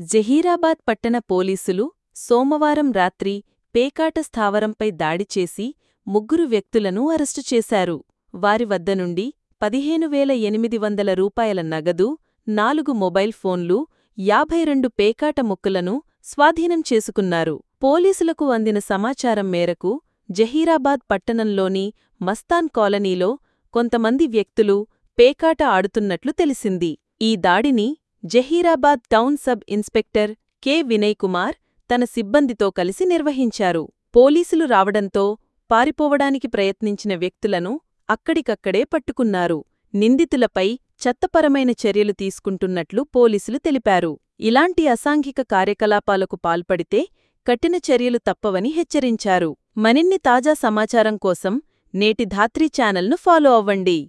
జహీరాబాద్ పట్టణ పోలీసులు సోమవారం రాత్రి పేకాట స్థావరంపై దాడి చేసి ముగ్గురు వ్యక్తులను అరెస్టు చేశారు వారి వద్ద నుండి పదిహేను వేల ఎనిమిది వందల రూపాయల నగదు నాలుగు మొబైల్ ఫోన్లు యాభై రెండు పేకాట ముక్కలను స్వాధీనం చేసుకున్నారు పోలీసులకు అందిన సమాచారం మేరకు జహీరాబాద్ పట్టణంలోని మస్తాన్ కాలనీలో కొంతమంది వ్యక్తులు పేకాట ఆడుతున్నట్లు తెలిసింది ఈ దాడిని Zaheerabad town sub inspector K Vinay Kumar తన సిబ్బందితో కలిసి నిర్వహించారు పోలీసులు రావడంతో పారిపోవడానికి ప్రయత్నించిన వ్యక్తులను అక్కడికక్కడే పట్టుకున్నారు నిందితులపై చట్టపరమైన చర్యలు తీసుకుంటున్నట్లు పోలీసులు తెలిపారు ఇలాంటి అసాంఘిక కార్యకలాపాలకు పాల్పడితే కఠిన చర్యలు తప్పవని హెచ్చరించారు మరిన్ని తాజా సమాచారం కోసం నేటి ధాత్రీ ఛానల్ను ఫాలో అవ్వండి